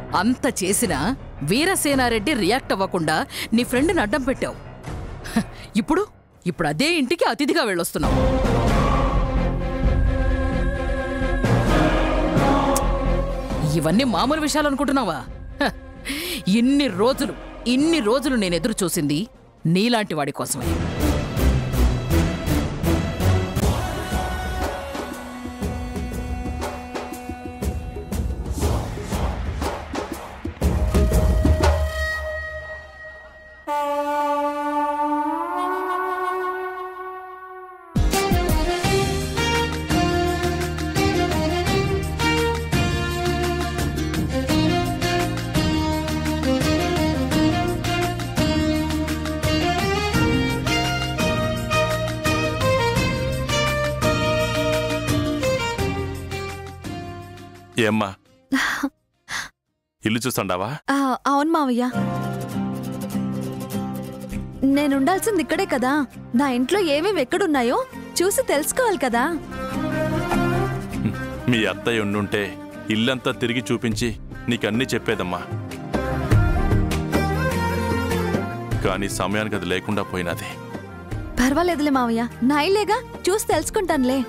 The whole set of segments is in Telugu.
అంత చేసినా వీరసేనారెడ్డి రియాక్ట్ అవ్వకుండా నీ ఫ్రెండ్ని అడ్డం పెట్టావు హ, ఇప్పుడు ఇప్పుడు అదే ఇంటికి అతిథిగా వెళ్ళొస్తున్నావు ఇవన్నీ మామూలు విషయాలు అనుకుంటున్నావా హ, ఇన్ని రోజులు ఇన్ని రోజులు నేను ఎదురు చూసింది నీలాంటి వాడి కోసమే ఏమ్మా ఇల్లు చూస్తుండావా ఆ, అవును మావయ్య నేనుండాల్సింది ఇక్కడే కదా నా ఇంట్లో ఏమేమి ఎక్కడున్నాయో చూసి తెలుసుకోవాలి కదా మీ అత్తయ్య ఉండుంటే ఇల్లంతా తిరిగి చూపించి నీకన్నీ చెప్పేదమ్మా కానీ సమయానికి అది లేకుండా పోయినది పర్వాలేదులే మావయ్య నా ఇల్లేగా చూసి తెలుసుకుంటానులే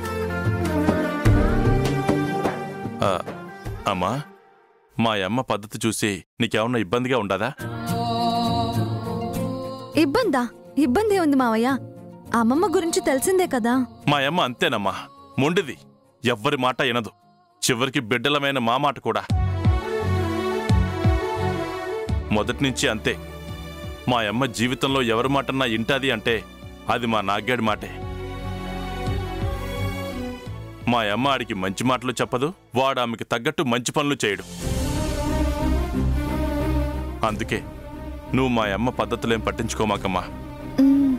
ఆ, అమ్మా మా అమ్మ పద్ధతి చూసి నీకేమన్నా ఇబ్బందిగా ఉండదా ఇబ్బందా ఇబ్బంది ఉంది మావయ్య అమ్మమ్మ గురించి తెలిసిందే కదా మా అమ్మ అంతేనమ్మా మొండిది ఎవ్వరి మాట వినదు చివరికి బిడ్డలమైన మా మాట కూడా మొదటి నుంచి అంతే మా అమ్మ జీవితంలో ఎవరి మాటన్నా ఇంటాది అంటే అది మా నాగ్గాడి మాటే మా అమ్మ ఆడికి మంచి మాటలు చెప్పదు వాడు ఆమెకి తగ్గట్టు మంచి పనులు చేయడు అందుకే నువ్వు మా అమ్మ పద్ధతులేం పట్టించుకోమాకమ్మా ఉమ్,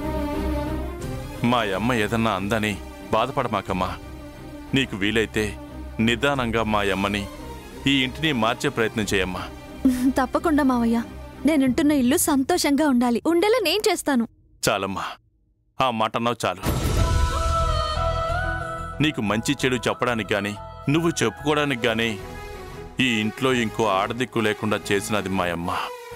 మా అమ్మ ఏదన్నా అందని బాధపడమాకమ్మా నీకు వీలైతే నిదానంగా మా అమ్మని ఈ ఇంటిని మార్చే ప్రయత్నం చేయమ్మా తప్పకుండా మావయ్య నేనుంటున్న ఇల్లు సంతోషంగా ఉండాలి ఉండేలా నేను చేస్తాను చాలమ్మా ఆ మాట అన్నావు చాలు నీకు మంచి చెడు చెప్పడానికి గాని నువ్వు చెప్పుకోవడానికి గాని ఈ ఇంట్లో ఇంకో ఆడదిక్కు లేకుండా చేసినది మా అమ్మ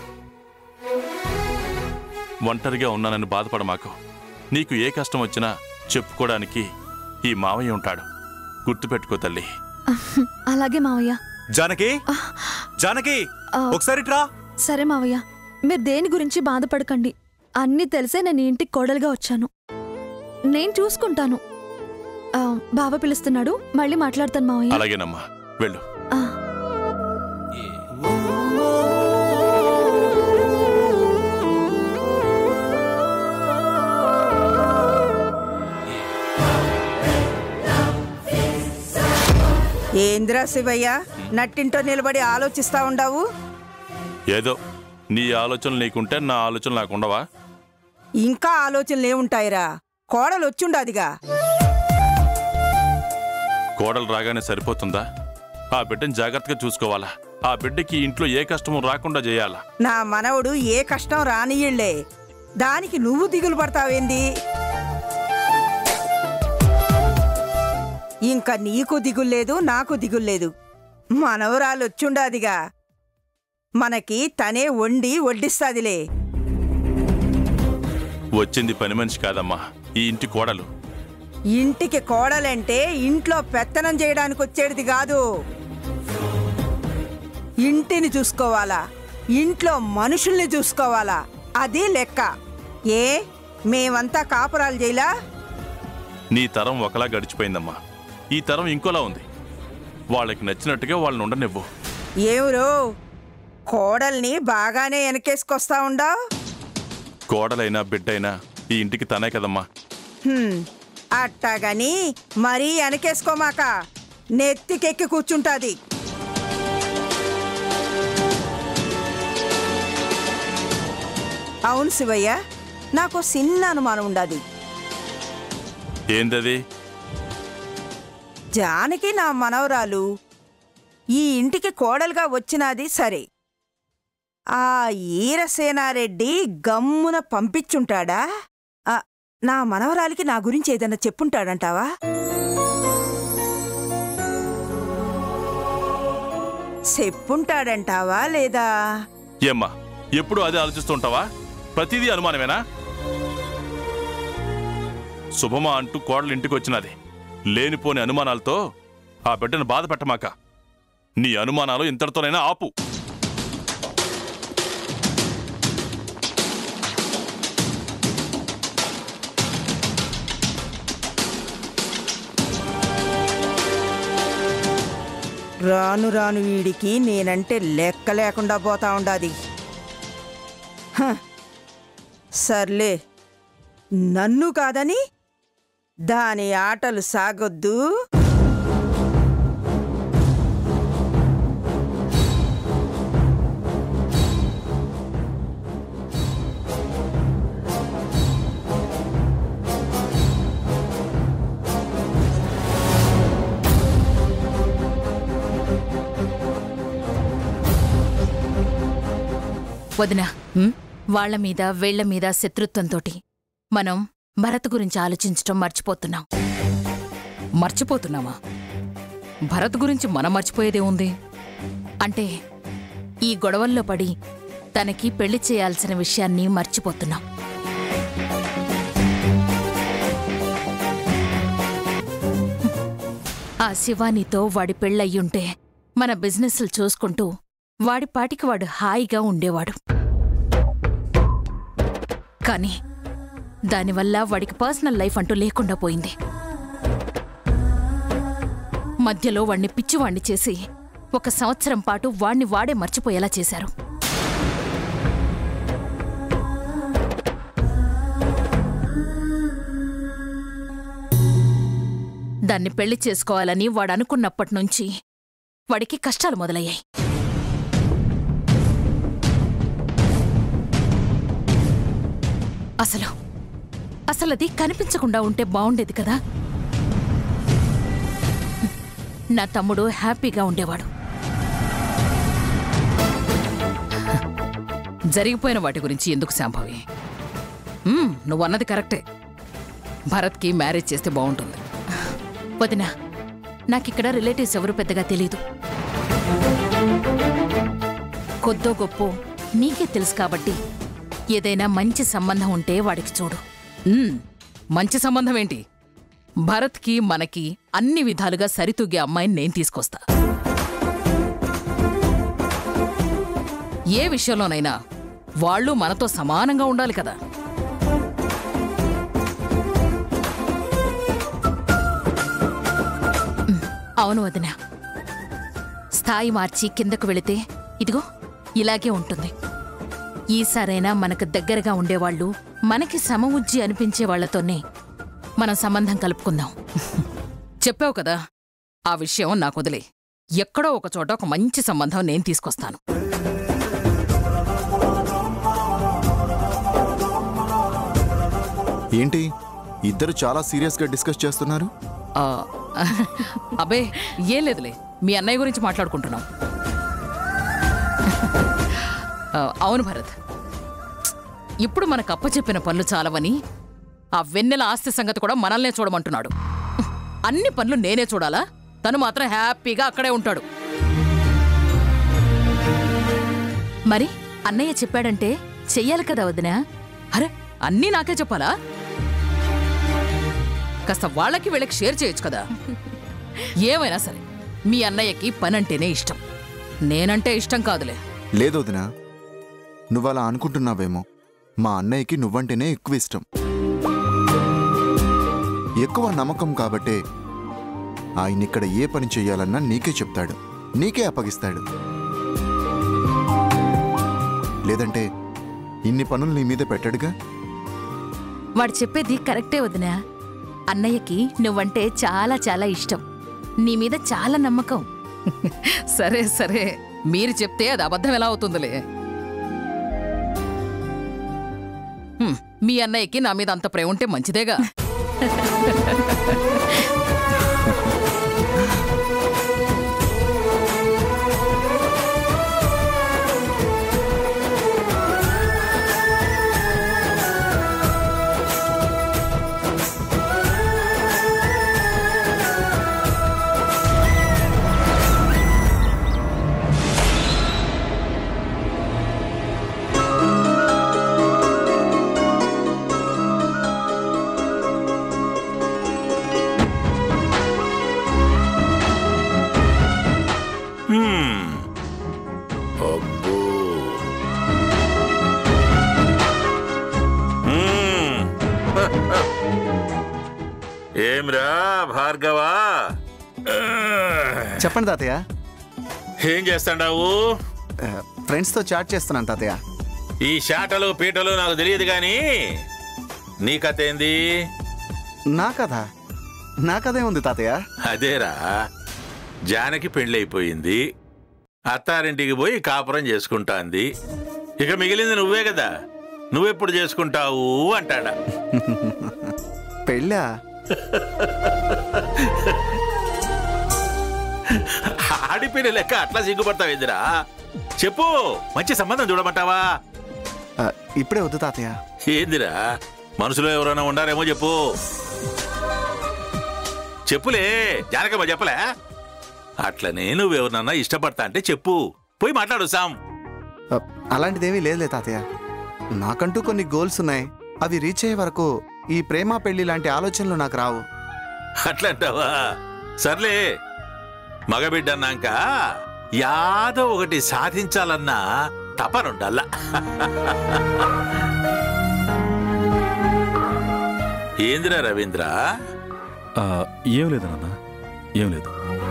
ఒంటరిగా ఉన్నానని బాధపడమాకు నీకు ఏ కష్టం వచ్చినా చెప్పుకోవడానికి ఈ మావయ్య ఉంటాడు గుర్తుపెట్టుకో తల్లి అలాగే మావయ్య జానకి జానకి ఆ. ఒకసారి ట్రా సరే మావయ్య మీరు దేని గురించి బాధపడకండి అన్నీ తెలిసే నేను ఈ ఇంటికి కోడలుగా వచ్చాను నేను చూసుకుంటాను ఆ, బావ పిలుస్తున్నాడు మళ్ళీ మాట్లాడతాను మావయ్య అలాగేనమ్మా వెళ్ళు ఆ, ఏంద్రా శివయ్య నట్టింటో నిలబడి ఆలోచిస్తా ఉండావు ఏదో నీ ఆలోచనలు నీకుంటే నా ఆలోచనలు నాకుండవా ఇంకా ఆలోచనలు ఏముంటాయిరా కోడలు వచ్చుండాదిగా కోడలు రాగానే సరిపోతుందా ఆ బిడ్డని జాగ్రత్తగా చూసుకోవాలా ఆ బిడ్డకి ఇంట్లో ఏ కష్టము రాకుండా చేయాలా నా మనవడు ఏ కష్టం రానియ్యళ్లే దానికి నువ్వు దిగులు పడతావేంది ఇంకా నీకు దిగుల్లేదు నాకు దిగుల్లేదు మనవరాలు వచ్చుండాదిగా మనకి తనే వండి వడ్డిస్తాదిలే వచ్చింది పని మనిషి కాదమ్మా ఈ ఇంటి కోడలు ఇంటికి కోడలంటే ఇంట్లో పెత్తనం చేయడానికి వచ్చేది కాదు ఇంటిని చూసుకోవాలా ఇంట్లో మనుషుల్ని చూసుకోవాలా అది లెక్క ఏ మేమంతా కాపురాలు చేయలా నీ తరం ఒకలా గడిచిపోయిందమ్మా ఈ తరం ఇంకోలా ఉంది వాళ్ళకి నచ్చినట్టుగా వాళ్ళని ఉండనివ్వు ఏవురో కోడల్ని బాగానే వెనకేసుకొస్తా ఉండావు కోడలైనా బిడ్డైనా ఈ ఇంటికి తనే కదమ్మా అట్టాగని మరీ వెనకేసుకోమాక నెత్తికెక్కి కూర్చుంటాది అవును శివయ్య నాకు చిన్న అనుమానం ఉండాది ఏందది జానకి నా మనవరాలు ఈ ఇంటికి కోడలుగా వచ్చినది సరే ఆ ఈరసేనారెడ్డి గమ్మున పంపించుంటాడా ఆ, నా మనవరాలికి నా గురించి ఏదన్నా చెప్పుంటాడంటావా చెప్పుంటాడంటావా లేదా ఏమ్మా ఎప్పుడు అదే ఆలోచిస్తుంటావా ప్రతిదీ అనుమానమేనా శుభమా అంటూ కోడలు ఇంటికి వచ్చినది లేనిపోని అనుమానాలతో ఆ బిడ్డను బాధ పెట్టమాక నీ అనుమానాలు ఇంతటితోనైనా ఆపు రాను రాను వీడికి నేనంటే లెక్క లేకుండా పోతా ఉండాది హ, సర్లే నన్ను కాదని దాని ఆటలు సాగొద్దు వదిన వాళ్ళ మీద వీళ్ల మీద శత్రుత్వంతోటి మనం భరత్ గురించి ఆలోచించటం మర్చిపోతున్నాం మర్చిపోతున్నామా భరత్ గురించి మనం మర్చిపోయేదే ఉంది అంటే ఈ గొడవల్లో పడి తనకి పెళ్లి చేయాల్సిన విషయాన్ని మర్చిపోతున్నాం ఆ శివానీతో వాడి పెళ్ళయ్యుంటే మన బిజినెస్లు చూసుకుంటూ వాడి పాటికి వాడు హాయిగా ఉండేవాడు కానీ దానివల్ల వాడికి పర్సనల్ లైఫ్ అంటూ లేకుండా పోయింది మధ్యలో వాణ్ణి పిచ్చివాణ్ణి చేసి ఒక సంవత్సరం పాటు వాణ్ణి వాడే మర్చిపోయేలా చేశారు దాన్ని పెళ్లి చేసుకోవాలని వాడు అనుకున్నప్పటి నుంచి వాడికి కష్టాలు మొదలయ్యాయి అసలు అసలు అది కనిపించకుండా ఉంటే బాగుండేది కదా నా తమ్ముడు హ్యాపీగా ఉండేవాడు జరిగిపోయిన వాటి గురించి ఎందుకు శాంభవి మ్మ్, నువ్వన్నది కరెక్టే భరత్కి మ్యారేజ్ చేస్తే బాగుంటుంది వదిన నాకిక్కడ రిలేటివ్స్ ఎవరు పెద్దగా తెలీదు కొద్దో గొప్పో నీకే తెలుసు కాబట్టి ఏదైనా మంచి సంబంధం ఉంటే వాడికి చూడు మ్మ్, మంచి సంబంధం ఏంటి భరత్కి మనకి అన్ని విధాలుగా సరితూగే అమ్మాయిని నేను తీసుకొస్తా ఏ విషయంలోనైనా వాళ్ళు మనతో సమానంగా ఉండాలి కదా అవును వదిన స్థాయి మార్చి కిందకు వెళితే ఇదిగో ఇలాగే ఉంటుంది ఈసారైనా మనకు దగ్గరగా ఉండేవాళ్ళు మనకి సమవుజ్జి అనిపించే వాళ్లతోనే మనం సంబంధం కలుపుకుందాం చెప్పావు కదా ఆ విషయం నాకు వదిలే ఎక్కడో ఒక చోట ఒక మంచి సంబంధం నేను తీసుకొస్తాను ఏంటి ఇద్దరు చాలా సీరియస్గా డిస్కస్ చేస్తున్నారు ఆ, అబే ఏం లేదులే మీ అన్నయ్య గురించి మాట్లాడుకుంటున్నాం ఆ, అవును భరత్ ఇప్పుడు మనకు అప్పచెప్పిన పనులు చాలవని ఆ వెన్నెల ఆస్తి సంగతి కూడా మనల్నే చూడమంటున్నాడు అన్ని పనులు నేనే చూడాలా తను మాత్రం హ్యాపీగా అక్కడే ఉంటాడు మరి అన్నయ్య చెప్పాడంటే చెయ్యాలి కదా వదినా అరే అన్నీ నాకే చెప్పాలా కాస్త వాళ్ళకి వీళ్ళకి షేర్ చేయొచ్చు కదా ఏమైనా సరే మీ అన్నయ్యకి పనంటేనే ఇష్టం నేనంటే ఇష్టం కాదులే లేదు వదినా నువ్వు అలా అనుకుంటున్నావేమో మా అన్నయ్యకి నువ్వంటేనే ఎక్కువ ఇష్టం ఎక్కువ నమ్మకం కాబట్టే ఆయన ఇక్కడ ఏ పని చెయ్యాలన్నా నీకే చెప్తాడు నీకే అప్పగిస్తాడు లేదంటే ఇన్ని పనులు నీ మీద పెట్టడుగా వాడు చెప్పేది కరెక్టే వదినా అన్నయ్యకి నువ్వంటే చాలా చాలా ఇష్టం నీ మీద చాలా నమ్మకం సరే సరే మీరు చెప్తే అది అబద్ధం ఎలా అవుతుందిలే హ్మ్, మీ అన్నయ్యకి నా మీద అంత ప్రేమ ఉంటే మంచిదేగా మ్మ్. అబ్బో మ్మ్. ఏమ్రా భార్గవా చెప్పండి తాతయ్య ఏం చేస్తాడావు ఆ, ఫ్రెండ్స్తో చాట్ చేస్తున్నాను తాతయ్య ఈ శాటలు పీటలు నాకు తెలియదు గాని నీ కథ ఏంది నా కథ నా కథే ఉంది తాతయ్య అదేరా జానకి పెళ్ళైపోయింది అత్తారింటికి పోయి కాపురం చేసుకుంటాంది ఇక మిగిలింది నువ్వే కదా నువ్వెప్పుడు చేసుకుంటావు అంటాడా పెళ్ళా ఆడిపోయిన లెక్క అట్లా సిగ్గుపడతావేందిరా చెప్పు మంచి సంబంధం చూడమంటావా ఆ, ఇప్పుడే వద్దు తాతయ్య ఏందిరా మనసులో ఎవరైనా ఉండారేమో చెప్పు చెప్పులే జానకమ్మ చెప్పలే అట్లనే నువ్వెవరినన్నా ఇష్టపడతా అంటే చెప్పు పోయి మాట్లాడు సాం ఆ, అలాంటిదేమీ లేదులే తాతయ్య నాకంటూ కొన్ని గోల్స్ ఉన్నాయి అవి రీచ్ అయ్యే వరకు ఈ ప్రేమ పెళ్లి లాంటి ఆలోచనలు నాకు రావు అట్లంటావా సర్లే మగబిడ్డ అన్నాక యాదో ఒకటి సాధించాలన్న తపనుండల్లా ఏందిరా రవీంద్ర ఆ, ఏం లేదు నాన్న ఏం లేదు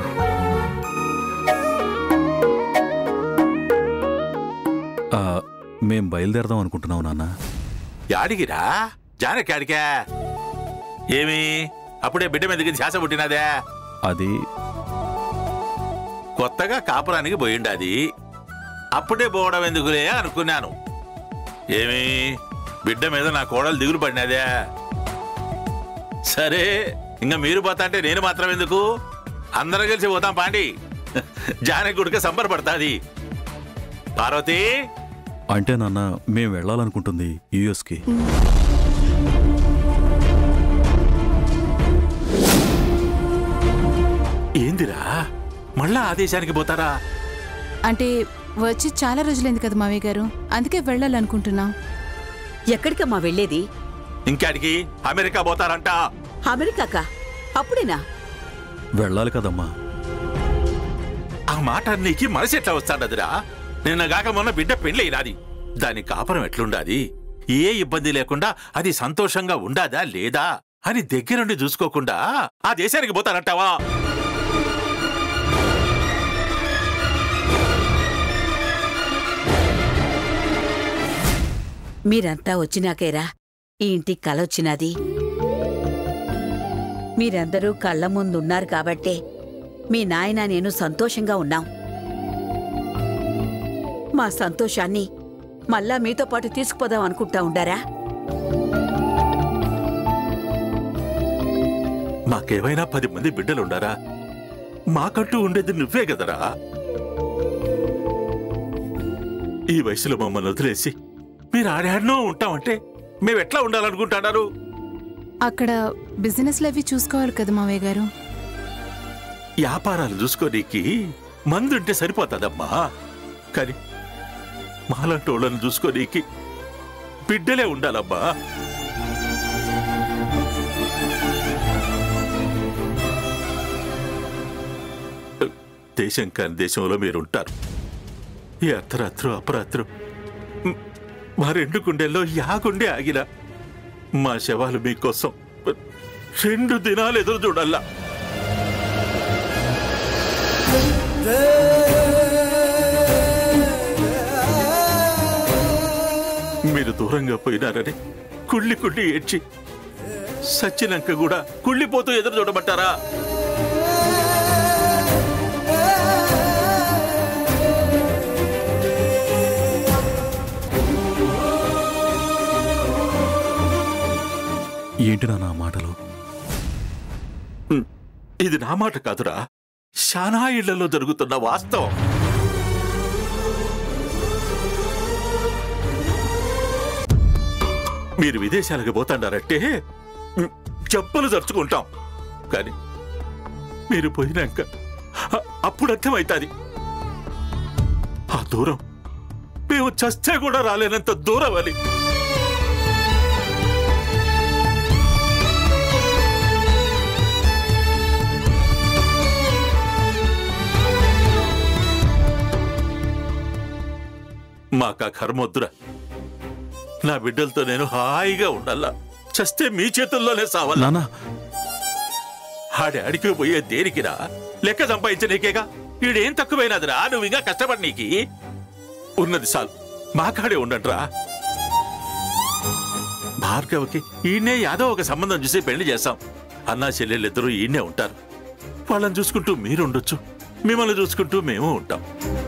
ఆ, మేం బయలుదేరదాం అనుకుంటున్నాం నాన్న యాడిగిరా జానకి ఆడికా ఏమి అప్పుడే బిడ్డ మీదకి ధ్యాస పుట్టినదే అది కొత్తగా కాపురానికి పోయిండాది అప్పుడే పోవడం ఎందుకులే అనుకున్నాను ఏమి బిడ్డ మీద నా కోడలు దిగులు పడినదే సరే ఇంకా మీరు పోతా అంటే నేను మాత్రం ఎందుకు అందరం కలిసి పోతాం పాండి జానకి గుడిక సంబరపడతాది పార్వతి అంటే నాన్న మేం వెళ్ళాలనుకుంటుంది యుఎస్కి ఏందిరా మళ్ళా ఆదేశానికి పోతారా అంటే వచ్చి చాలా రోజులైంది కదా మావయ్య గారు అందుకే వెళ్ళాలనుకుంటున్నాం ఎక్కడికమ్మా వెళ్ళేది ఇంకాడికి అమెరికా పోతారంట అమెరికాకా అప్పుడేనా వెళ్ళాలి కదమ్మా ఆ మాట నీకి మనసు ఎట్లా వస్తాడదిరా నిన్నగాక మొన్న బిడ్డ పెళ్ళైనాది దాని కాపురం ఎట్లుండాది ఏ ఇబ్బంది లేకుండా అది సంతోషంగా ఉండాదా లేదా అని దగ్గరుండి చూసుకోకుండా ఆ దేశానికి పోతారంటావా మీరంతా వచ్చినాకేరా ఈ ఇంటికి కలొచ్చినది మీరందరూ కళ్ళ ముందున్నారు కాబట్టే మీ నాయన నేను సంతోషంగా ఉన్నాం మా సంతోషాన్ని మళ్ళా మీతో పాటు తీసుకుపోదాం అనుకుంటా ఉండారా మాకేమైనా పది మంది బిడ్డలుండారా మాకంటూ ఉండేది నువ్వే కదరా ఈ వయసులో మమ్మల్ని వదిలేసి మీరు ఆడాడనో ఉంటామంటే మేమెట్లా ఉండాలనుకుంటున్నారు అక్కడ బిజినెస్లు అవి చూసుకోవాలి కదా మావయ్య గారు వ్యాపారాలు చూసుకోనీకి మందుంటే సరిపోతుందమ్మా కానీ మాలాంటి వాళ్ళని చూసుకోనీకి బిడ్డలే ఉండాలమ్మా దేశం కాని దేశంలో మీరుంటారు ఈ అర్ధరాత్రు అపరాత్రు మ్, మా రెండు గుండెల్లో యా గుండె ఆగిన మా శవాలు మీకోసం రెండు దినాలు ఎదురు చూడల్లా మీరు దూరంగా పోయినారని కుళ్ళి కుళ్ళి ఏడ్చి సచ్చినాక కూడా కుళ్ళిపోతూ ఎదురు చూడమంటారా ఏంటి నాన్న ఆ మాటలు ఉమ్, ఇది నా మాట కాదురా శానా ఇళ్లలో జరుగుతున్న వాస్తవం మీరు విదేశాలకు పోతాడారంటే ఉమ్, చెప్పులు జరుచుకుంటాం కానీ మీరు పోయినాక అ- అప్పుడు అర్థమవుతుంది ఆ దూరం మేము చస్తే కూడా రాలేనంత దూరం అని మాకా కర్మొద్దురా నా బిడ్డలతో నేను హాయిగా ఉండాలా చస్తే మీ చేతుల్లోనే సావాలా నానా ఆడి అడిగి పోయే దేనికిరా లెక్క సంపాదించనీకేగా ఈడేం తక్కువైనదిరా నువ్వు ఇంకా కష్టపడి నీకి ఉన్నది చాలు మా కాడే ఉండండిరా భార్గవకి ఈయనే యాదో ఒక సంబంధం చూసి పెళ్లి చేస్తాం అన్నా చెల్లెళ్ళిద్దరూ ఈయనే ఉంటారు వాళ్ళని చూసుకుంటూ మీరు ఉండొచ్చు మిమ్మల్ని చూసుకుంటూ మేము ఉంటాం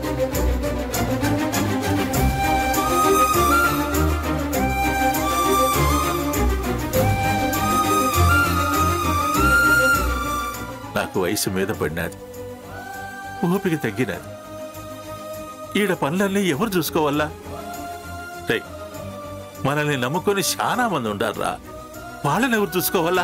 నాకు వయసు మీద పడినది ఓపిక తగ్గినది ఈడ పనులన్నీ ఎవరు చూసుకోవాలా రేయ్, మనల్ని నమ్ముకొని చాలా మంది ఉండారా వాళ్ళని ఎవరు చూసుకోవాలా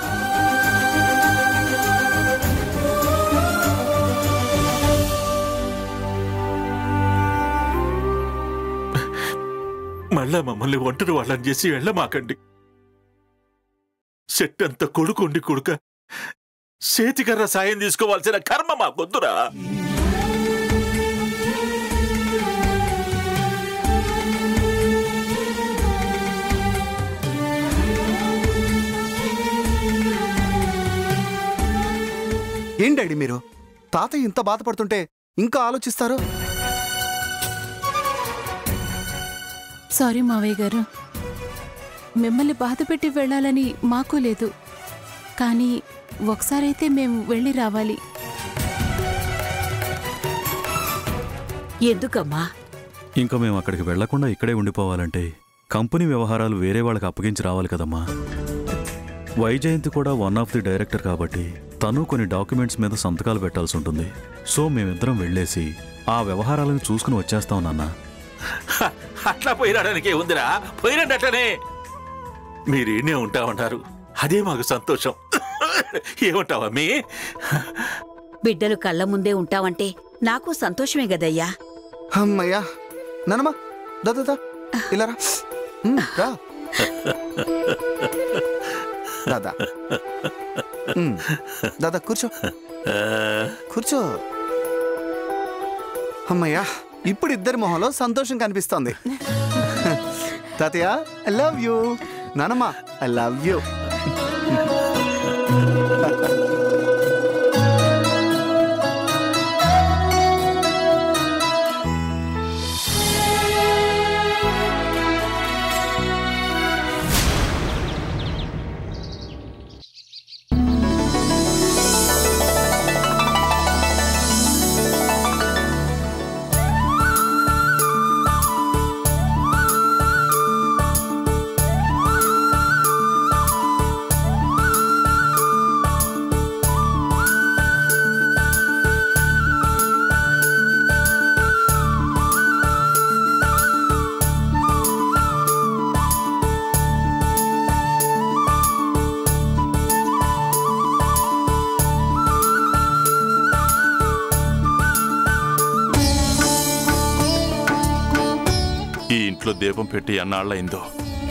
మళ్ళా మమ్మల్ని ఒంటరి వాళ్ళని చేసి వెళ్ళమాకండి చెట్టంత కొడుకుండి కొడుక చేతికర్ర సాయం తీసుకోవాల్సిన కర్మ మా గొద్దురా ఏం డాడీ మీరు తాతయ్య ఇంత బాధపడుతుంటే ఇంకా ఆలోచిస్తారు సారీ మావయ్య గారు మిమ్మల్ని బాధ పెట్టి వెళ్ళాలని మాకు లేదు కానీ ఒకసారైతే మేము వెళ్ళి రావాలి ఎందుకమ్మా ఇంకా మేము అక్కడికి వెళ్లకుండా ఇక్కడే ఉండిపోవాలంటే కంపెనీ వ్యవహారాలు వేరే వాళ్ళకి అప్పగించి రావాలి కదమ్మా వైజయంతి కూడా వన్ ఆఫ్ ది డైరెక్టర్ కాబట్టి తను కొన్ని డాక్యుమెంట్స్ మీద సంతకాలు పెట్టాల్సి ఉంటుంది సో మేమిద్దరం వెళ్ళేసి ఆ వ్యవహారాలను చూసుకుని వచ్చేస్తాం నాన్న హ, అట్లా పోయిరాడానికి ఉందిరా పోయిరండి అట్లనే మీరు ఈయనే ఉంటామన్నారు అదే మాకు సంతోషం ఏమంటావా మీ బిడ్డలు కళ్ళ ముందే ఉంటావంటే నాకు సంతోషమే గదయ్యా అమ్మయ్యా నానమ్మా దా దా, దా ఇలా రా ఉమ్, రా దాదా ఉమ్, దాదా కూర్చో కూర్చో అమ్మయ్యా ఇప్పుడు ఇద్దరి మొహంలో సంతోషం కనిపిస్తోంది తాతయ్య ఐ లవ్ యూ నానమ్మ ఐ లవ్ యూ ఈ ఇంట్లో దీపం పెట్టి ఎన్నాళ్ళయిందో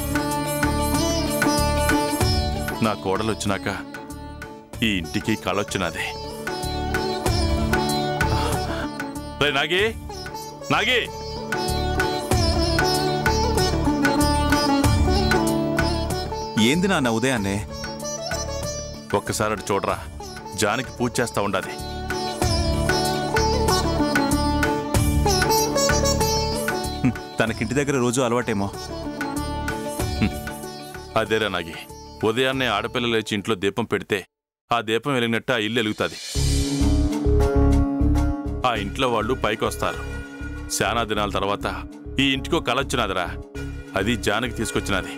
నా కోడలు వచ్చినాక ఈ ఇంటికి కళొచ్చినది రే నాగి నాగి ఏంది నాన్న ఉదయాన్నే ఒక్కసారి అటు చూడరా జానికి పూజ చేస్తా ఉండాలి హ్మ్, తనకింటి దగ్గర రోజు అలవాటేమో అదేరా నాగి ఉదయాన్నే ఆడపిల్ల లేచి ఇంట్లో దీపం పెడితే ఆ దీపం వెలిగినట్టు ఆ ఇల్లు వెలుగుతుంది ఆ ఇంట్లో వాళ్ళు పైకి వస్తారు శానా దినాల తర్వాత ఈ ఇంటికో కళ వచ్చినదిరా అది జానకి తీసుకొచ్చినది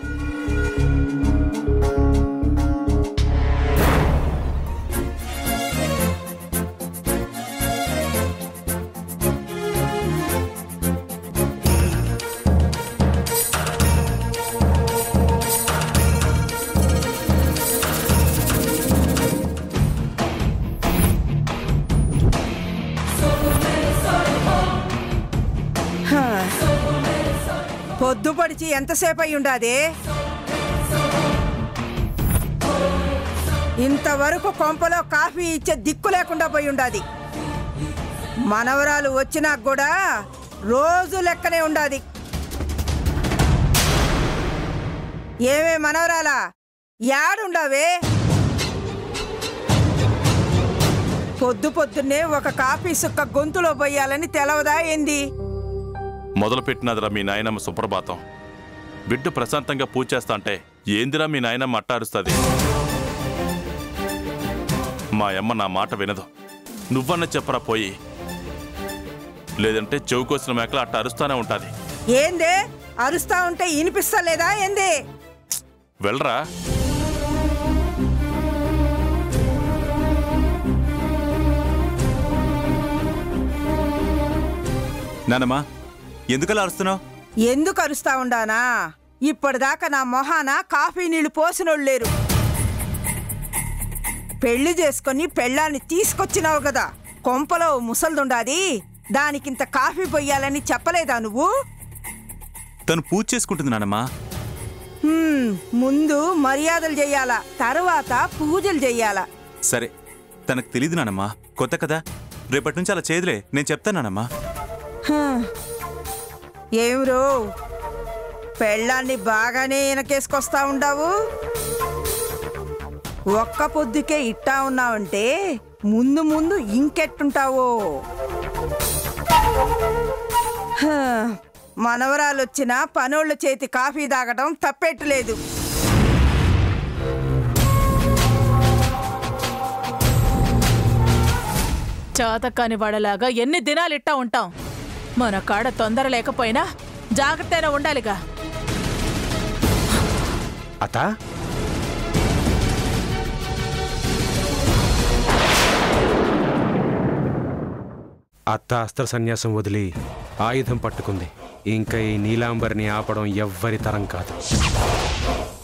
హా. పొద్దుపడిచి ఎంతసేపు అయి ఉండాది ఇంతవరకు కొంపలో కాఫీ ఇచ్చే దిక్కు లేకుండా పోయి ఉండాది మనవరాలు వచ్చినా కూడా రోజు లెక్కనే ఉండాది ఏమే మనవరాలా యాడుండవే పొద్దు పొద్దున్నే ఒక కాఫీ సుక్క గొంతులో పోయాలని తెలవదా ఏంది మొదలు పెట్టినదిరా మీ నాయనమ్మ సుప్రభాతం బిడ్డ ప్రశాంతంగా పూజ చేస్తా అంటే ఏందిరా మీ నాయనమ్మ అట్టారుస్తుంది మా అమ్మ నా మాట వినదు నువ్వన్న చెప్పరా పోయి లేదంటే చెవుకోసిన మేకలు అట్ట అరుస్తానే ఉంటుంది ఏందే అరుస్తా ఉంటే ఇనిపిస్తలేదా ఏంది వెళ్ళరా నానమ్మా ఎందుకలా అరుస్తున్నావు ఎందుకు అరుస్తా ఉండానా ఇప్పటిదాకా నా మొహాన కాఫీ నీళ్లు పోసినోళ్ళు లేరు పెళ్లి చేసుకొని పెళ్ళాన్ని తీసుకొచ్చినావు కదా కొంపలో ఓ ముసల్దుండాది దానికింత కాఫీ పొయ్యాలని చెప్పలేదా నువ్వు తను పూజ చేసుకుంటుంది నానమ్మా హ్మ్, ముందు మర్యాదలు చెయ్యాలా తర్వాత పూజలు చెయ్యాలా సరే తనకు తెలియదు నానమ్మా కొత్త కదా రేపటి నుంచి అలా చేయదులే నేను చెప్తాను నానమ్మా హ్మ్. ఏమిరో పెళ్ళాన్ని బాగానే వెనకేసుకొస్తా ఉండావు ఒక్క పొద్దుకే ఇట్టా ఉన్నావంటే ముందు ముందు ఇంకెట్టుంటావో హ, మనవరాలొచ్చిన పనోళ్ళ చేతి కాఫీ తాగటం తప్పెట్టులేదు చాతకాని వాడలాగా ఎన్ని దినాలు ఇట్టా ఉంటాం మన కాడ తొందర లేకపోయినా జాగ్రత్తగా ఉండాలిగా అత అత్త అస్త్ర సన్యాసం వదిలి ఆయుధం పట్టుకుంది ఇంకా ఈ నీలాంబరిని ఆపడం ఎవ్వరి తరం కాదు